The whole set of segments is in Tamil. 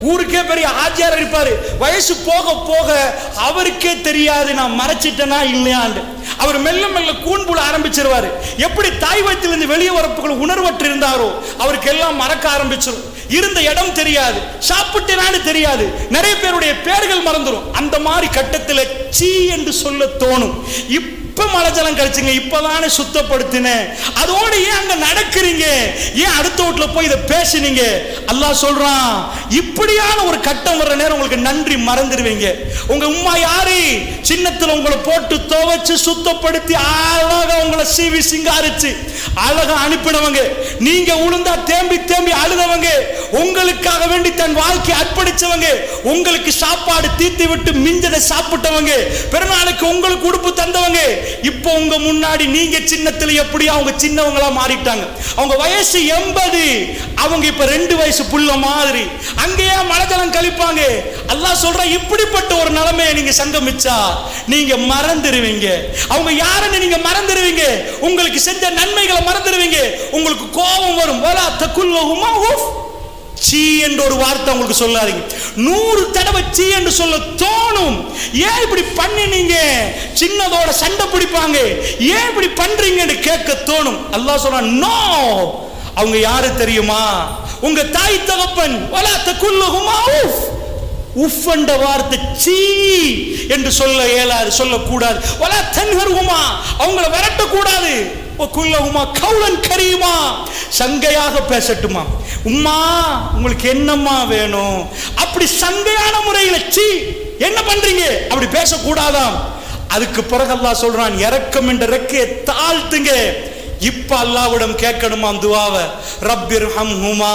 ஊருக்கே பெரிய ஆஜியார் இருப்பாரு வயசு போக போக அவருக்கே தெரியாது நான் மறைச்சிட்டேனா இல்லையாண்டு அவர் மெல்ல மெல்ல கூண்புல ஆரம்பிச்சிருவாரு எப்படி தாய் வயிற்றிலிருந்து வெளியே வரப்புகள் உணர்வற்று இருந்தாரோ அவருக்கு எல்லாம் மறக்க ஆரம்பிச்சிரும் இருந்த இடம் தெரியாது சாப்பிட்டேனான்னு தெரியாது நிறைய பேருடைய பேர்கள் மறந்துடும் அந்த மாதிரி கட்டத்தில் சீ என்று சொல்ல தோணும் இப்ப மழை ஜலம் கழிச்சுங்க இப்பதானே சுத்தப்படுத்தினேன் அதோட ஏன் அங்க நடக்கிறீங்க ஏன் அடுத்த வீட்டுல போய் இதை பேசுனீங்க அல்லாஹ் சொல்றான் இப்படியான ஒரு கட்டம் வர்ற நேரம் உங்களுக்கு நன்றி மறந்துடுவீங்க உங்க உம்மா யாரு சின்னத்துல உங்களை போட்டு துவைச்சு சுத்தப்படுத்தி அழகா உங்களை சீவி சிங்காரிச்சு அழகா அனுப்பினவங்க நீங்க உளுந்தா தேம்பி தேம்பி அழுதவங்க உங்களுக்காக வேண்டி தன் வாழ்க்கை அர்ப்பணிச்சவங்க உங்களுக்கு சாப்பாடு தீர்த்து விட்டு மிஞ்சதை சாப்பிட்டவங்க பிறநாளுக்கு உங்களுக்கு உடுப்பு தந்தவங்க இப்போ உங்க முன்னாடி நீங்க சின்னத்துல எப்படி அவங்க சின்னவங்களா மாறிட்டாங்க அவங்க வயசு எண்பது அவங்க இப்ப ரெண்டு வயசு புள்ள மாதிரி அங்கேயே மலஜலம் கழிப்பாங்க அல்லாஹ் சொல்ற இப்படிப்பட்ட ஒரு நிலைமையை நீங்க சங்கமிச்சா நீங்க மறந்துடுவீங்க அவங்க யாருன்னு நீங்க மறந்துடுவீங்க உங்களுக்கு செஞ்ச நன்மைகளை மறந்துடுவீங்க உங்களுக்கு கோபம் வரும் வலா தக்குல்லஹுமா உஃப் சீ என்ற ஒரு வார்த்தை உங்களுக்கு சொல்லாதீங்க நூறு தடவை சீ என்று சொல்ல தோணும் ஏன் இப்படி பண்ணினீங்க சின்னதோட சண்டை பிடிப்பாங்க ஏன் இப்படி பண்றீங்கன்னு கேட்க தோணும் அல்லாஹ் சொல்றான் நோ அவங்க யாரு தெரியுமா உங்க தாய் தகப்பன் வலா தக்குல்லஹுமா உஃப் உஃப் என்ற வார்த்தை சீ என்று சொல்ல இயலாது சொல்லக்கூடாது வலா தன்ஹர்ஹுமா அவங்கள விரட்டக்கூடாது குல்லகுமா கவுலன் கரியுமா சங்கையாக பேசட்டுமா உம்மா உங்களுக்கு என்னம்மா வேணும் அப்படி சங்கையான முறையில் சீ என்ன பண்றீங்க அப்படி பேசக்கூடாதாம் அதுக்கு பிறகு அல்லாஹ் சொல்றான் இறக்கம் என்ற ரெக்கையை தாழ்த்துங்க இப்ப அல்லாவிடம் கேட்கணுமாம் துவாவை ரப்பிர் ஹம் ஹுமா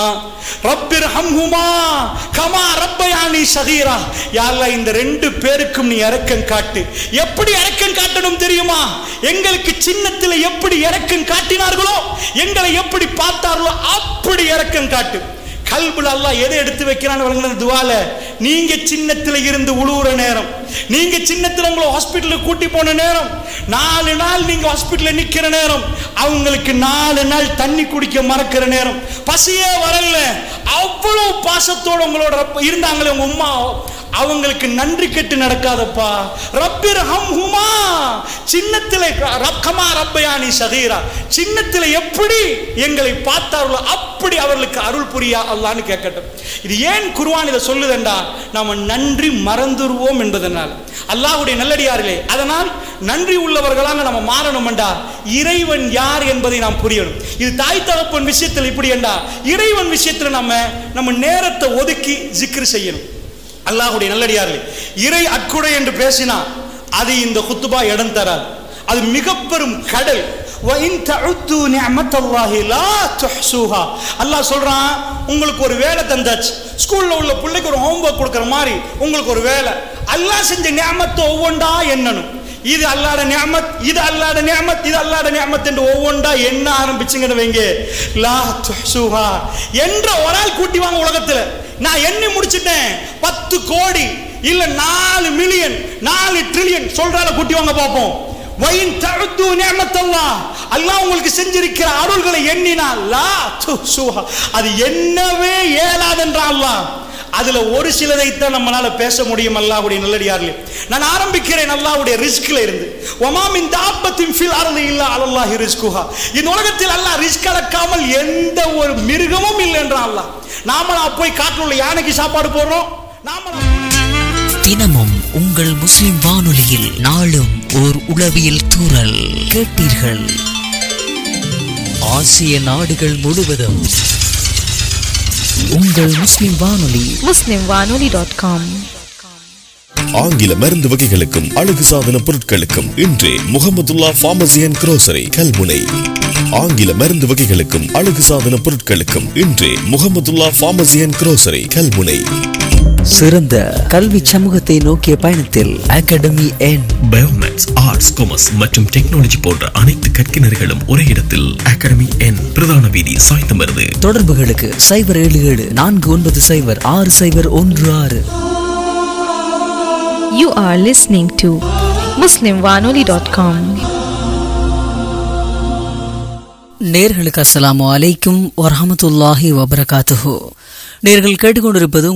ரப்பிர் ஹம் ஹுமா கமா ரப்பயானி சகீரா யாரெல்லாம் இந்த ரெண்டு பேருக்கும் நீ இறக்கம் காட்டு எப்படி இறக்கம் காட்டணும் தெரியுமா எங்களுக்கு சின்னத்தில் எப்படி இறக்கம் காட்டினார்களோ எங்களை எப்படி பார்த்தார்களோ அப்படி இறக்கம் காட்டு கல்புல அல்லாஹ் எதை எடுத்து வைக்கிறான்னு வழங்கின துவால நீங்க சின்னத்துல இருந்து உழுவுற நேரம் நீங்க சின்னத்துல உங்களை ஹாஸ்பிட்டலுக்கு கூட்டி போன நேரம் நாலு நாள் நீங்க ஹாஸ்பிட்டல்ல நிக்கிற நேரம் அவங்களுக்கு நாலு நாள் தண்ணி குடிக்க மறக்கிற நேரம் பசியே வரல அவ்வளவு பாசத்தோட உங்களோட ரப்ப- இருந்தாங்களே உங்க உம்மா அவங்களுக்கு நன்றி கெட்டு நடக்காதப்பா ரப்பிர் ஹம் ஹுமா சின்னத்திலே ரக்கமா ரப்பயானி சகீரா சின்னத்திலே எப்படி எங்களை பார்த்தார்களோ அப்படி அவர்களுக்கு அருள் புரியா அல்லான்னு கேட்கட்டும் இது ஏன் குர்ஆன் இதை சொல்லுதண்டா நாம நன்றி மறந்துருவோம் என்பதனால் அல்லாஹ்வுடைய நல்லடியார்களே அதனால் நன்றி உள்ளவர்களாக நம்ம மாறணும்டா இறைவன் யார் என்பதை நாம் புரியணும் இது தாய் தகப்பன் விஷயத்தில் இப்படி என்றா இறைவன் விஷயத்தில் நம்ம நம்ம நேரத்தை ஒதுக்கி ஜிக்ர் செய்யணும் அல்லாஹ்வுடைய நல்லடியார்களே இறை அக்குடை என்று பேசினா அது இந்த குத்துபா இடம் தராது அது மிக பெரும் கடல் وَإِن تَعُدُّوا نِعْمَةَ اللَّهِ لَا تُحْصُوهَا அல்லாஹ் சொல்றான் உங்களுக்கு ஒரு வேலை தந்தாச்சு ஸ்கூல்ல உள்ள பிள்ளைக்கு ஒரு ஹோம்ஒர்க் கொடுக்குற மாதிரி உங்களுக்கு ஒரு வேலை அல்லாஹ் செஞ்ச நியமத்தை ஒவ்வொன்றா எண்ணணும் இது அல்லாட நியமத் இது அல்லாட நியமத் இது அல்லாட நியமத் என்று ஒவ்வொன்றா எண்ண ஆரம்பிச்சுங்கன்னு வைங்க லா துஹ்சுஹா என்ற ஒரு ஆள் கூட்டி வாங்க உலகத்துல நான் எண்ணி முடிச்சிட்டேன் பத்து கோடி இல்ல நாலு மில்லியன் நாலு ட்ரில்லியன் சொல்றால கூட்டி வாங்க பார்ப்போம் வயின் தழுத்து நியமத்தல்லாஹ் அல்லாஹ் உங்களுக்கு செஞ்சிருக்கிற அருள்களை எண்ணினா லா துஹ்சுஹா அது என்னவே இயலாதென்றான் அல்லாஹ் அதுல ஒரு சிலதைத்தான் நம்மளால பேச முடியும் அல்லாஹ்வுடைய நல்லடியார்களே நான் ஆரம்பிக்கிறேன் அல்லாஹ்வுடைய ரிஸ்க்ல இருந்து ஒமாமின் தாப்பத்தின் ஃபில் அருள் இல்ல அலல்லாஹி ரிஸ்குஹா இந்த உலகத்தில் அல்லாஹ் ரிஸ்க் அளக்காமல் எந்த ஒரு மிருகமும் இல்லை என்றான் அல்லாஹ் நாம போய் காட்டுல உள்ள யானைக்கு சாப்பாடு போடுறோம் நாம தினமும் உங்கள் முஸ்லிம் வானொலியில் நாளும் ஓர் உளவியல் தூறல் கேட்டீர்கள் ஆசிய நாடுகள் முழுவதும் உங்கள் முஸ்லிம் வானொலி muslimwanoli.com ஆங்கில மருந்து வகைகளுக்கும் அழகு சாதன பொருட்களுக்கும் இன்றே Mohamedulla pharmacy and grocery Kalmunai ஆங்கில மருந்து வகைகளுக்கும் அழகு சாதன பொருட்களுக்கும் இன்றே Mohamedulla pharmacy and grocery Kalmunai சிறந்த கல்வி சமூகத்தை நோக்கிய பயணத்தில் அகாடமி என் பயோமேக்ஸ் ஆர்ட்ஸ் காமர்ஸ் மற்றும் டெக்னாலஜி போன்ற அனைத்து கற்கினர்களும் ஒரே இடத்தில் அகாடமி என் பிரதான வீதி சாய்ந்தமருது தொடர்புகளுக்கு சைபர் ஏழு ஏழு நான்கு ஒன்பது சைபர் ஆறு சைபர் ஒன்று ஆறு You are listening to muslimwanoli.com நேர்களுக்கு அஸ்ஸலாமு அலைக்கும் வரஹமத்துல்லாஹி வபரகாத்துஹு நேர்கள் கேட்டுக்கொண்டிருப்பது